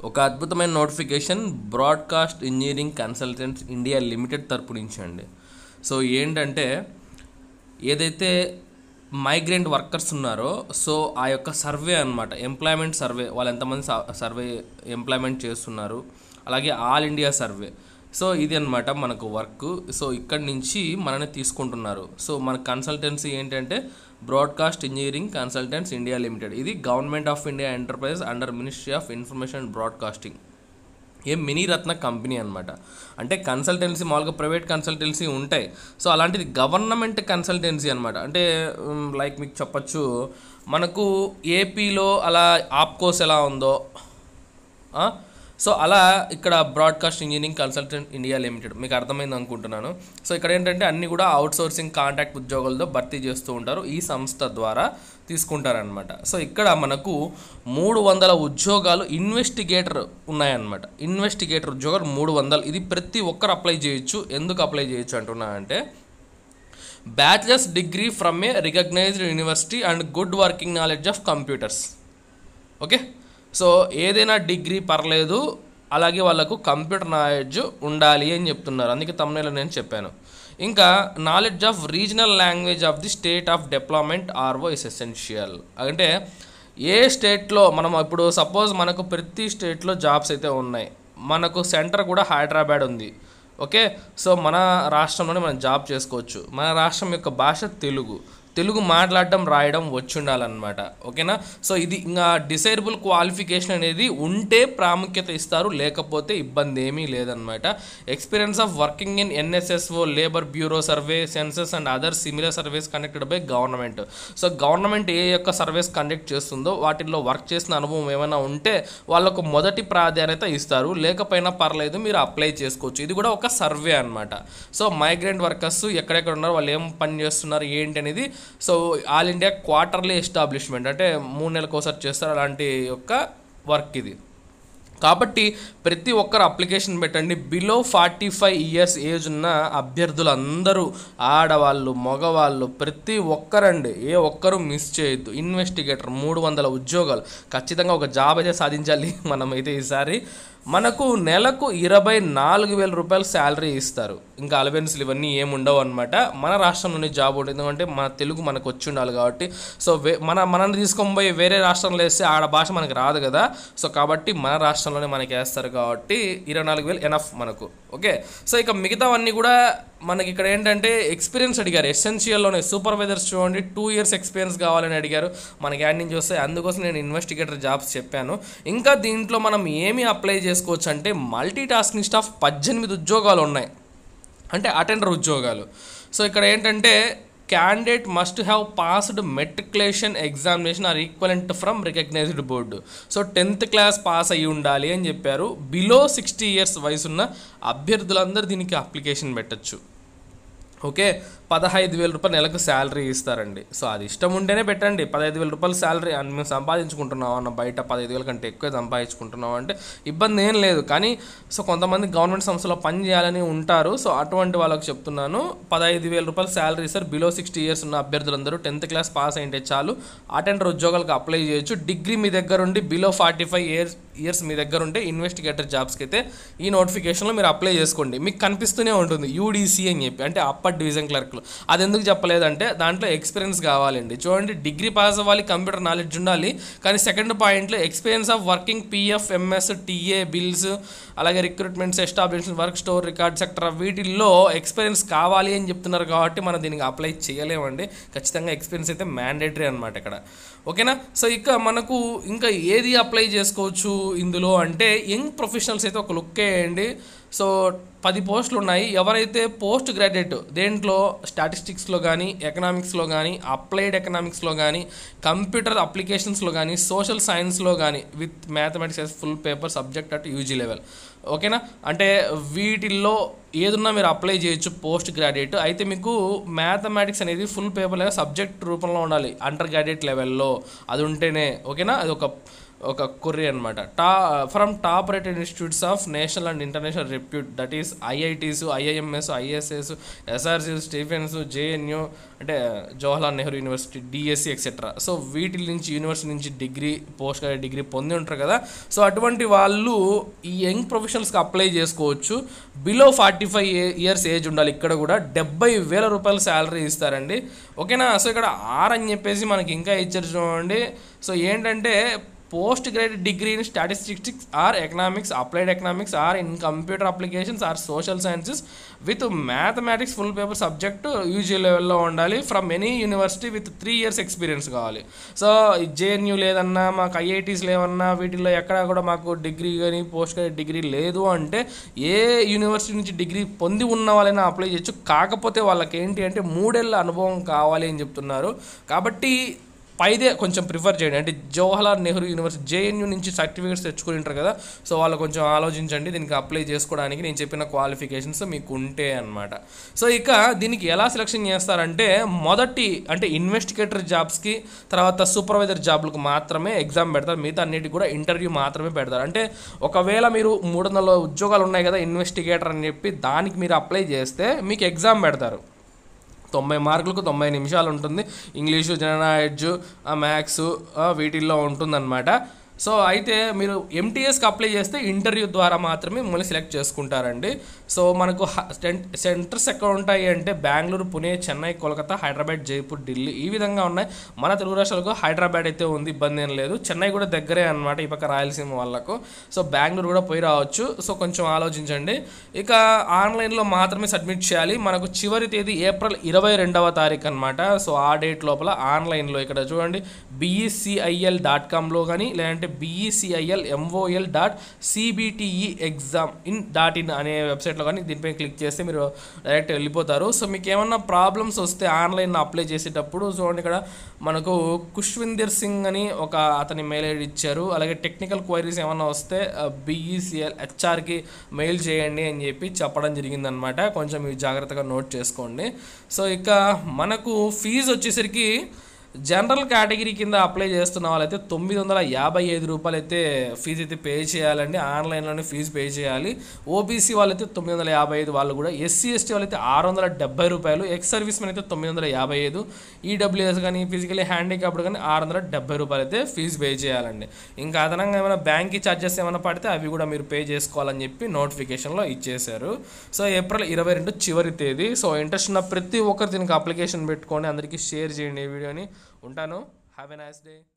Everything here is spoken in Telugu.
ఒక అద్భుతమైన notification broadcast engineering consultants India limited తరపు నుంచి అండి సో ఏంటంటే ఏదైతే మైగ్రెంట్ వర్కర్స్ ఉన్నారో సో ఆ యొక్క సర్వే అనమాట ఎంప్లాయ్మెంట్ సర్వే వాళ్ళు ఎంతమంది సర్వే ఎంప్లాయ్మెంట్ చేస్తున్నారు అలాగే ఆల్ ఇండియా సర్వే సో ఇది అనమాట మనకు వర్క్ సో ఇక్కడి నుంచి మనని తీసుకుంటున్నారు సో మన కన్సల్టెన్సీ ఏంటంటే broadcast engineering consultants India limited ఇది government of India enterprise under ministry of information and broadcasting a mini ratna company అనమాట అంటే కన్సల్టెన్సీ మామూలుగా ప్రైవేట్ కన్సల్టెన్సీ ఉంటాయి సో అలాంటిది గవర్నమెంట్ కన్సల్టెన్సీ అనమాట అంటే లైక్ మీకు చెప్పచ్చు మనకు ఏపీలో అలా ఆప్కోస్ ఎలా ఉందో ఆ? సో అలా ఇక్కడ broadcast engineering consultant India limited మీకు అర్థమైంది అనుకుంటున్నాను సో ఇక్కడ ఏంటంటే అన్ని కూడా అవుట్ సోర్సింగ్ కాంట్రాక్ట్ ఉద్యోగులతో భర్తీ చేస్తూ ఉంటారు ఈ సంస్థ ద్వారా తీసుకుంటారనమాట సో ఇక్కడ మనకు మూడు వందల ఉద్యోగాలు ఇన్వెస్టిగేటర్ ఉన్నాయన్నమాట ఇన్వెస్టిగేటర్ ఉద్యోగాలు మూడు వందలు ఇది ప్రతి ఒక్కరు అప్లై చేయొచ్చు ఎందుకు అప్లై చేయొచ్చు అంటున్నా అంటే bachelors degree from a recognised university and good working knowledge of computers okay so ఏదైనా డిగ్రీ పర్లేదు అలాగే వాళ్ళకు కంప్యూటర్ నాలెడ్జ్ ఉండాలి అని చెప్తున్నారు అందుకే తమిళలో నేను చెప్పాను ఇంకా knowledge of regional language of the state of development ఆర్ఓ ఇస్ ఎసెన్షియల్ అంటే ఏ స్టేట్లో మనం ఇప్పుడు సపోజ్ మనకు ప్రతి స్టేట్లో జాబ్స్ అయితే ఉన్నాయి మనకు సెంటర్ కూడా హైదరాబాద్ ఉంది ఓకే సో మన రాష్ట్రంలోనే మనం జాబ్ చేసుకోవచ్చు మన రాష్ట్రం యొక్క భాష తెలుగు తెలుగు మాట్లాడడం రాయడం వచ్చి ఉండాలన్నమాట ఓకేనా సో ఇది ఇంకా డిసైరబుల్ క్వాలిఫికేషన్ అనేది ఉంటే ప్రాముఖ్యత ఇస్తారు లేకపోతే ఇబ్బంది ఏమీ లేదనమాట experience of working in NSSO labour bureau survey census and other similar surveys conducted by government so government ఏ యొక్క సర్వేస్ కండక్ట్ చేస్తుందో వాటిల్లో వర్క్ చేసిన అనుభవం ఏమైనా ఉంటే వాళ్ళకు మొదటి ప్రాధాన్యత ఇస్తారు లేకపోయినా పర్లేదు మీరు అప్లై చేసుకోవచ్చు ఇది కూడా ఒక సర్వే అనమాట సో మైగ్రెంట్ వర్కర్స్ ఎక్కడెక్కడ ఉన్నారు వాళ్ళు ఏం పని చేస్తున్నారు ఏంటి అనేది so all India quarterly establishment అంటే మూడు నెలలకు ఒకసారి చేస్తారు అలాంటి యొక్క వర్క్ ఇది కాబట్టి ప్రతి ఒక్కరు అప్లికేషన్ పెట్టండి below forty five years age ఉన్న అభ్యర్థులందరూ ఆడవాళ్ళు మగవాళ్ళు ప్రతి ఒక్కరండి ఏ ఒక్కరు మిస్ చేయొద్దు ఇన్వెస్టిగేటర్ మూడు వందల ఉద్యోగాలు ఖచ్చితంగా ఒక జాబ్ అయితే సాధించాలి మనమైతే ఈసారి మనకు నెలకు ఇరవై నాలుగు వేల రూపాయలు శాలరీ ఇస్తారు ఇంకా అలవెన్స్లు ఇవన్నీ ఏమి ఉండవు అనమాట మన రాష్ట్రంలోనే జాబ్ ఉంటుంది ఎందుకంటే మన తెలుగు మనకు వచ్చి ఉండాలి కాబట్టి సో వే మన మనల్ని తీసుకొని పోయి వేరే రాష్ట్రంలో వేస్తే ఆడ భాష మనకు రాదు కదా సో కాబట్టి మన రాష్ట్రంలోనే మనకి వేస్తారు కాబట్టి ఇరవై నాలుగు వేలు ఎనఫ్ మనకు ఓకే సో ఇక మిగతావన్నీ కూడా మనకి ఇక్కడ ఏంటంటే ఎక్స్పీరియన్స్ అడిగారు ఎసెన్షియల్లోనే సూపర్వైజర్స్ చూడండి టూ ఇయర్స్ ఎక్స్పీరియన్స్ కావాలని అడిగారు మనకి యాడ్ నుంచి వస్తే అందుకోసం నేను ఇన్వెస్టిగేటర్ జాబ్స్ చెప్పాను ఇంకా దీంట్లో మనం ఏమి అప్లై చేసుకోవచ్చు అంటే మల్టీ టాస్కింగ్ స్టాఫ్ పద్దెనిమిది ఉద్యోగాలు ఉన్నాయి అంటే అటెండర్ ఉద్యోగాలు సో ఇక్కడ ఏంటంటే candidate must have passed matriculation examination or equivalent from recognised board so tenth class pass అయ్యి ఉండాలి అని చెప్పారు బిలో సిక్స్టీ ఇయర్స్ వయసున్న అభ్యర్థులందరూ దీనికి అప్లికేషన్ పెట్టచ్చు ఓకే పదహైదు వేల రూపాయలు నెలకు శాలరీ ఇస్తారండి సో అది ఇష్టం ఉంటేనే పెట్టండి పదహైదు వేల రూపాయలు శాలరీ అని మేము సంపాదించుకుంటున్నాం అన్న బయట పదహైదు వేల కంటే ఎక్కువ సంపాదించుకుంటున్నాం అంటే ఇబ్బంది ఏం లేదు కానీ సో కొంతమంది గవర్నమెంట్ సంస్థలో పని చేయాలని ఉంటారు సో అటువంటి వాళ్ళకి చెప్తున్నాను పదహైదు వేల రూపాయలు శాలరీ ఇస్తారు బిలో సిక్స్టీ ఇయర్స్ ఉన్న అభ్యర్థులందరూ టెన్త్ క్లాస్ పాస్ అయింటే చాలు అటెండర్ ఉద్యోగాలకు అప్లై చేయొచ్చు డిగ్రీ మీ దగ్గర ఉండి below forty five years years మీ దగ్గర ఉంటే ఇన్వెస్టిగేటర్ జాబ్స్కి అయితే ఈ నోటిఫికేషన్లో మీరు అప్లై చేసుకోండి మీకు కనిపిస్తూనే ఉంటుంది యూడీసీ అని చెప్పి అంటే అప్పర్ డివిజన్ క్లర్క్లు అది ఎందుకు చెప్పలేదంటే దాంట్లో ఎక్స్పీరియన్స్ కావాలండి చూడండి డిగ్రీ పాస్ అవ్వాలి కంప్యూటర్ నాలెడ్జ్ ఉండాలి కానీ సెకండ్ పాయింట్లో experience of working PF MS TA bills అలాగే recruitments establishment work store record sector వీటిల్లో ఎక్స్పీరియన్స్ కావాలి అని చెప్తున్నారు కాబట్టి మనం దీనికి అప్లై చేయలేమండి ఖచ్చితంగా ఎక్స్పీరియన్స్ అయితే మ్యాండేటరీ అనమాట ఇక్కడ ఓకేనా సో ఇక మనకు ఇంకా ఏది అప్లై చేసుకోవచ్చు ఇందులో అంటే యంగ్ ప్రొఫెషనల్స్ అయితే ఒక లుక్ వేయండి సో పది పోస్టులు ఉన్నాయి ఎవరైతే పోస్ట్ గ్రాడ్యుయేట్ దేంట్లో స్టాటిస్టిక్స్లో కానీ ఎకనామిక్స్లో కానీ అప్లైడ్ ఎకనామిక్స్లో కానీ కంప్యూటర్ అప్లికేషన్స్లో కానీ సోషల్ సైన్స్లో కానీ with mathematics as full paper subject at UG level ఓకేనా అంటే వీటిల్లో ఏదున్నా మీరు అప్లై చేయొచ్చు పోస్ట్ గ్రాడ్యుయేట్ అయితే మీకు మ్యాథమెటిక్స్ అనేది ఫుల్ పేపర్ లేదా సబ్జెక్ట్ రూపంలో ఉండాలి అండర్ గ్రాడ్యుయేట్ లెవెల్లో అది ఉంటేనే ఓకేనా అది ఒక ఒక కొర్రీ అనమాట టా from top rated institutes of national and international repute that is IITs IIMs ISS SRC Stephens JNU అంటే Jawaharlal Nehru university DSC etcetera so వీటి నుంచి యూనివర్సిటీ నుంచి డిగ్రీ పోస్ట్ గ్రాడ్యుయేట్ డిగ్రీ పొంది ఉంటారు కదా సో అటువంటి వాళ్ళు ఈ యంగ్ ప్రొఫెషనల్స్కి అప్లై చేసుకోవచ్చు below forty five years age ఉండాలి ఇక్కడ కూడా డెబ్బై వేల రూపాయల శాలరీ ఇస్తారండి ఓకేనా సో ఇక్కడ ఆర్ అని చెప్పేసి మనకి ఇంకా ఇచ్చారు చూడండి సో ఏంటంటే post graduate degree in statistics or economics applied economics or in computer applications or social sciences with mathematics full paper subject UG లెవెల్లో ఉండాలి from any university with three years experience కావాలి సో జేఎన్యూ లేదన్నా మాకు ఐఐటీస్ లేవన్నా వీటిల్లో ఎక్కడ కూడా మాకు డిగ్రీ కానీ పోస్ట్ గ్రాడ్యుయేట్ డిగ్రీ లేదు అంటే ఏ యూనివర్సిటీ నుంచి డిగ్రీ పొంది ఉన్న వాళ్ళైనా అప్లై చేయొచ్చు కాకపోతే వాళ్ళకి ఏంటి అంటే మూడేళ్ళ అనుభవం కావాలి అని చెప్తున్నారు కాబట్టి పైదే కొంచెం ప్రిఫర్ చేయండి అంటే జవహర్లాల్ నెహ్రూ యూనివర్సిటీ జేఎన్యూ నుంచి సర్టిఫికేట్స్ తెచ్చుకుని ఉంటారు కదా సో వాళ్ళు కొంచెం ఆలోచించండి దీనికి అప్లై చేసుకోవడానికి నేను చెప్పిన క్వాలిఫికేషన్స్ మీకు ఉంటే అనమాట సో ఇక దీనికి ఎలా సెలెక్షన్ చేస్తారంటే మొదటి అంటే ఇన్వెస్టిగేటర్ జాబ్స్కి తర్వాత సూపర్వైజర్ జాబ్లకు మాత్రమే ఎగ్జామ్ పెడతారు మిగతా అన్నిటికి కూడా ఇంటర్వ్యూ మాత్రమే పెడతారు అంటే ఒకవేళ మీరు మూడు వందల ఉద్యోగాలు ఉన్నాయి కదా ఇన్వెస్టిగేటర్ అని చెప్పి దానికి మీరు అప్లై చేస్తే మీకు ఎగ్జామ్ పెడతారు తొంభై మార్కులకు తొంభై నిమిషాలు ఉంటుంది ఇంగ్లీషు జనరల్ మ్యాథ్స్ వీటిల్లో ఉంటుందన్నమాట సో అయితే మీరు ఎంటీఎస్కి అప్లై చేస్తే ఇంటర్వ్యూ ద్వారా మాత్రమే మిమ్మల్ని సెలెక్ట్ చేసుకుంటారండి సో మనకు హ- సెంట్- సెంటర్స్ ఎక్కడ ఉంటాయి అంటే బెంగళూరు పునే చెన్నై కోల్కతా హైదరాబాద్ జైపూర్ ఢిల్లీ ఈ విధంగా ఉన్నాయి మన తెలుగు రాష్ట్రాలకు హైదరాబాద్ అయితే ఉంది ఇబ్బంది ఏం లేదు చెన్నై కూడా దగ్గరే అనమాట ఈ పక్క రాయలసీమ వాళ్ళకు సో బెంగళూరు కూడా పోయి రావచ్చు సో కొంచెం ఆలోచించండి ఇక ఆన్లైన్లో మాత్రమే సబ్మిట్ చేయాలి మనకు చివరి తేదీ ఏప్రిల్ ఇరవై రెండవ తారీఖు అనమాట సో ఆ డేట్ లోపల ఆన్లైన్లో ఇక్కడ చూడండి బిఈసిఐఎల్ డాట్ కామ్లో కానీ లేదంటే BECIL MOL dot CBTE exam in dot in అనే వెబ్సైట్లో కానీ దీనిపై క్లిక్ చేస్తే మీరు డైరెక్ట్ వెళ్ళిపోతారు సో మీకు ఏమన్నా ప్రాబ్లమ్స్ వస్తే ఆన్లైన్ అప్లై చేసేటప్పుడు చూడండి ఇక్కడ మనకు కుష్విందర్ సింగ్ అని ఒక అతని మెయిల్ ఐడి ఇచ్చారు అలాగే టెక్నికల్ క్వైరీస్ ఏమన్నా వస్తే బిఈసిఎల్ హెచ్ఆర్కి మెయిల్ చేయండి అని చెప్పి చెప్పడం జరిగిందనమాట కొంచెం ఇవి జాగ్రత్తగా నోట్ చేసుకోండి సో ఇక మనకు ఫీజు వచ్చేసరికి జనరల్ కేటగిరీ కింద అప్లై చేస్తున్న వాళ్ళైతే తొమ్మిది వందల యాభై ఐదు రూపాయలు అయితే ఫీజు అయితే పే చేయాలండి ఆన్లైన్లోనే ఫీజు పే చేయాలి ఓబీసీ వాళ్ళైతే తొమ్మిది వందల యాభై ఐదు వాళ్ళు కూడా ఎస్సీ ఎస్టీ వాళ్ళైతే ఆరు వందల డెబ్బై రూపాయలు ఎక్స్ సర్వీస్ మెన్ అయితే తొమ్మిది వందల యాభై ఐదు ఈడబ్ల్యూఎస్ కానీ ఫిజికలీ హ్యాండిక్యాప్డ్ కానీ ఆరు వందల డెబ్బై రూపాయలు అయితే ఫీజు పే చేయాలండి ఇంకా అదనంగా ఏమైనా బ్యాంక్ ఛార్జెస్ ఏమైనా పడితే అవి కూడా మీరు పే చేసుకోవాలని చెప్పి నోటిఫికేషన్లో ఇచ్చేశారు సో ఏప్రిల్ ఇరవై రెండు చివరి తేదీ సో ఇంట్రెస్ట్ ఉన్న ప్రతి ఒక్కరు దీనికి అప్లికేషన్ పెట్టుకోండి అందరికీ షేర్ చేయండి ఈ వీడియోని ఉంటాను హ్యావ్ ఎ నైస్ డే